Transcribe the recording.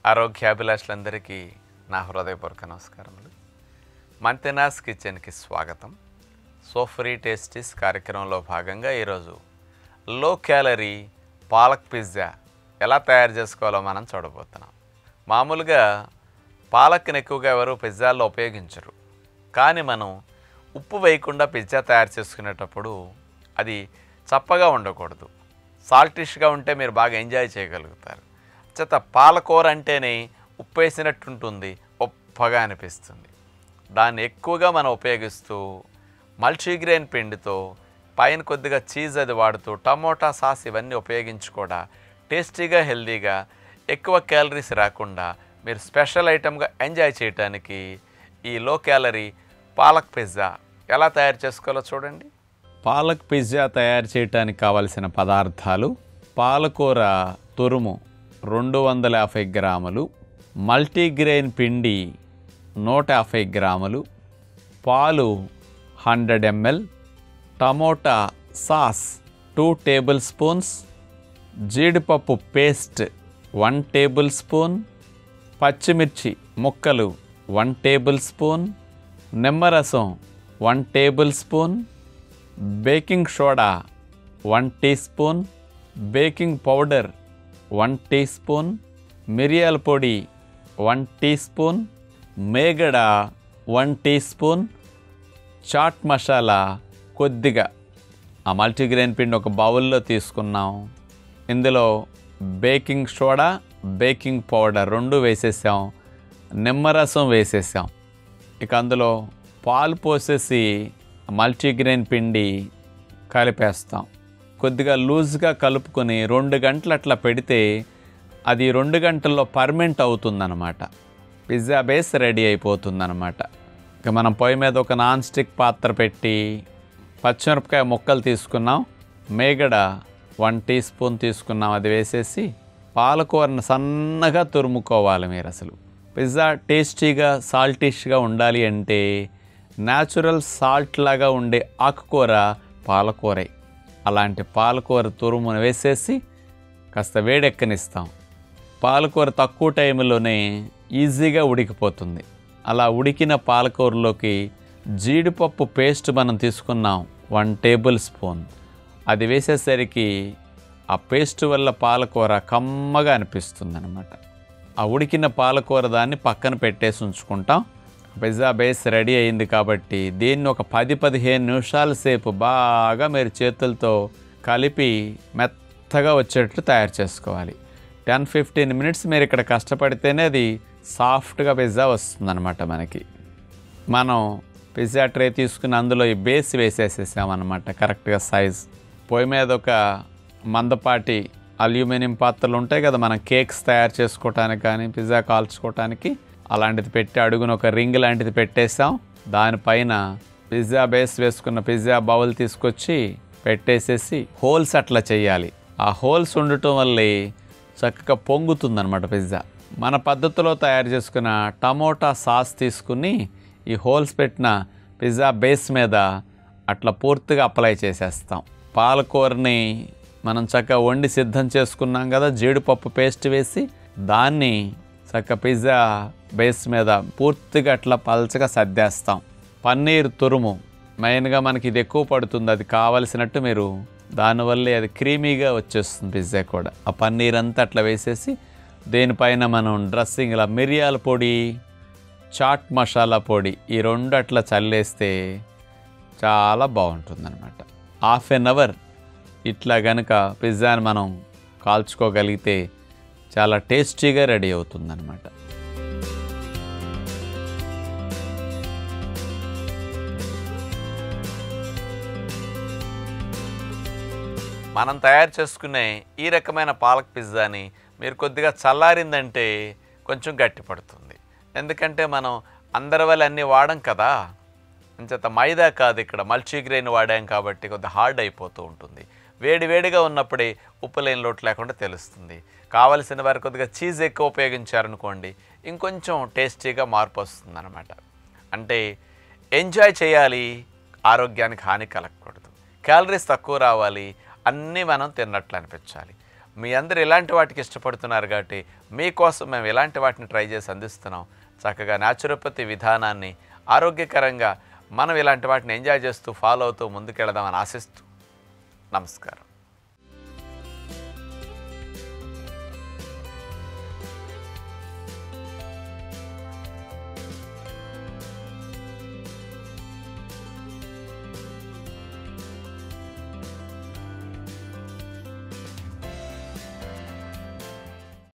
ఆరోగ్యాభిలాషులందరికీ నా హృదయపూర్వక నమస్కారములు మంతెనాస్ కిచెన్కి స్వాగతం సో ఫ్రీ టేస్టీస్ కార్యక్రమంలో భాగంగా ఈరోజు లో క్యాలరీ పాలక్ పిజ్జా ఎలా తయారు చేసుకోవాలో మనం చూడబోతున్నాం మామూలుగా పాలక్ని ఎక్కువగా ఎవరు పిజ్జాల్లో ఉపయోగించరు కానీ మనం ఉప్పు వేయకుండా పిజ్జా తయారు చేసుకునేటప్పుడు అది చప్పగా ఉండకూడదు సాల్టిష్గా ఉంటే మీరు బాగా ఎంజాయ్ చేయగలుగుతారు చేత పాలకూర అంటేనే ఉప్పు వేసినట్టుంటుంది ఉప్పగా అనిపిస్తుంది దాన్ని ఎక్కువగా మనం ఉపయోగిస్తూ మల్టీగ్రెయిన్ పిండితో పైన కొద్దిగా చీజ్ అది వాడుతూ టమోటా సాస్ ఇవన్నీ ఉపయోగించి కూడా టేస్టీగా హెల్తీగా ఎక్కువ క్యాలరీస్ రాకుండా మీరు స్పెషల్ ఐటమ్గా ఎంజాయ్ చేయడానికి ఈ లో క్యాలరీ పాలక్ పిజ్జా ఎలా తయారు చేసుకోవాలో చూడండి పాలక్ పిజ్జా తయారు చేయడానికి కావలసిన పదార్థాలు పాలకూర తురుము రెండు వందల యాభై గ్రాములు మల్టీగ్రెయిన్ పిండి నూట యాభై గ్రాములు పాలు hundred ML tomato sauce two tablespoons జీడిపప్పు పేస్ట్ వన్ టేబుల్ స్పూన్ పచ్చిమిర్చి ముక్కలు వన్ టేబుల్ స్పూన్ నిమ్మరసం one tablespoon baking soda one teaspoon baking powder one teaspoon మిరియాల పొడి వన్ టీ స్పూన్ మేగడ one teaspoon chaat masala కొద్దిగా ఆ multigrain పిండి ఒక బౌల్లో తీసుకున్నాం ఇందులో బేకింగ్ సోడా బేకింగ్ పౌడర్ రెండు వేసేసాం నిమ్మరసం వేసేసాం ఇక అందులో పాలు పోసేసి మల్టీగ్రెయిన్ పిండి కలిపేస్తాం కొద్దిగా లూజ్గా కలుపుకొని రెండు గంటలు అట్లా పెడితే అది రెండు గంటల్లో పర్మెంట్ అవుతుందన్నమాట పిజ్జా బేస్ రెడీ అయిపోతుందన్నమాట ఇక మనం పొయ్యి మీద ఒక నాన్ స్టిక్ పాత్ర పెట్టి పచ్చిమిరపకాయ ముక్కలు తీసుకున్నాం మేగడ వన్ టీ స్పూన్ తీసుకున్నాం అది వేసేసి పాలకూరను సన్నగా తురుముకోవాలి మీరు అసలు పిజ్జా టేస్టీగా సాల్టిష్గా ఉండాలి అంటే న్యాచురల్ సాల్ట్ లాగా ఉండే ఆకుకూర పాలకూరే అలాంటి పాలకూర తురుమును వేసేసి కాస్త వేడెక్కనిస్తాం పాలకూర తక్కువ టైంలోనే ఈజీగా ఉడికిపోతుంది అలా ఉడికిన పాలకూరలోకి జీడిపప్పు పేస్ట్ మనం తీసుకున్నాం వన్ టేబుల్ స్పూన్ అది వేసేసరికి ఆ పేస్ట్ వల్ల పాలకూర కమ్మగా అనిపిస్తుంది అనమాట ఆ ఉడికిన పాలకూర దాన్ని పక్కన పెట్టేసి ఉంచుకుంటాం పిజ్జా బేస్ రెడీ అయింది కాబట్టి దీన్ని ఒక పది పదిహేను నిమిషాల సేపు బాగా మీరు చేతులతో కలిపి మెత్తగా వచ్చేటట్లు తయారు చేసుకోవాలి టెన్ ఫిఫ్టీన్ మినిట్స్ మీరు ఇక్కడ కష్టపడితేనే అది సాఫ్ట్గా పిజ్జా వస్తుందన్నమాట మనకి మనం పిజ్జా ట్రే తీసుకుని అందులో ఈ బేస్ వేసేసేసామన్నమాట కరెక్ట్గా సైజ్ పొయ్యి మీద ఒక మందపాటి అల్యూమినియం పాత్రలు ఉంటాయి కదా మనం కేక్స్ తయారు చేసుకోవటానికి కానీ పిజ్జా కాల్చుకోవటానికి అలాంటిది పెట్టి అడుగున ఒక రింగ్ లాంటిది పెట్టేసాం దానిపైన పిజ్జా బేస్ వేసుకున్న పిజ్జా బౌల్ తీసుకొచ్చి పెట్టేసేసి హోల్స్ అట్లా చేయాలి ఆ హోల్స్ ఉండటం వల్లే చక్కగా పొంగుతుందన్నమాట పిజ్జా మన పద్ధతిలో తయారు చేసుకున్న టమోటా సాస్ తీసుకుని ఈ హోల్స్ పెట్టిన పిజ్జా బేస్ మీద అట్లా పూర్తిగా అప్లై చేసేస్తాం పాలకూరని మనం చక్కగా వండి సిద్ధం చేసుకున్నాం కదా జీడిపప్పు పేస్ట్ వేసి దాన్ని చక్క పిజ్జా బేస్ మీద పూర్తిగా అట్లా పల్చగా సర్దేస్తాం పన్నీర్ తురుము మెయిన్గా మనకి ఇది ఎక్కువ పడుతుంది అది కావలసినట్టు మీరు దానివల్లే అది క్రీమీగా వచ్చేస్తుంది పిజ్జా కూడా ఆ పన్నీర్ అంతా అట్లా వేసేసి దీనిపైన మనం డ్రెస్సింగ్ ఇలా మిరియాల పొడి చాట్ మసాలా పొడి ఈ రెండు అట్లా చల్లేస్తే చాలా బాగుంటుందన్నమాట హాఫ్ ఎన్ అవర్ ఇట్లా గనుక పిజ్జాని మనం కాల్చుకోగలిగితే చాలా టేస్టీగా రెడీ అవుతుందన్నమాట మనం తయారు చేసుకునే ఈ రకమైన పాలక్ పిజ్జాని మీరు కొద్దిగా చల్లారిందంటే కొంచెం గట్టి పడుతుంది ఎందుకంటే మనం అందరి వల్ల అన్నీ వాడం కదా అంచేత మైదా కాదు ఇక్కడ మల్టీగ్రెయిన్ వాడాం కాబట్టి కొద్దిగా హార్డ్ అయిపోతూ ఉంటుంది వేడి వేడిగా ఉన్నప్పుడే ఉప్పు లేని లోటు లేకుండా తెలుస్తుంది కావలసిన వారు కొద్దిగా చీజ్ ఎక్కువ ఉపయోగించారనుకోండి ఇంకొంచెం టేస్టీగా మార్పు వస్తుంది అనమాట అంటే ఎంజాయ్ చేయాలి ఆరోగ్యానికి హాని కలగకూడదు క్యాలరీస్ తక్కువ రావాలి అన్నీ మనం తిన్నట్లు అనిపించాలి మీ అందరు ఇలాంటి వాటికి ఇష్టపడుతున్నారు కాబట్టి మీకోసం మేము ఇలాంటి వాటిని ట్రై చేసి అందిస్తున్నాం చక్కగా న్యాచురోపతి విధానాన్ని ఆరోగ్యకరంగా మనం ఇలాంటి వాటిని ఎంజాయ్ చేస్తూ ఫాలో అవుతూ ముందుకెళదామని ఆశిస్తూ నమస్కారం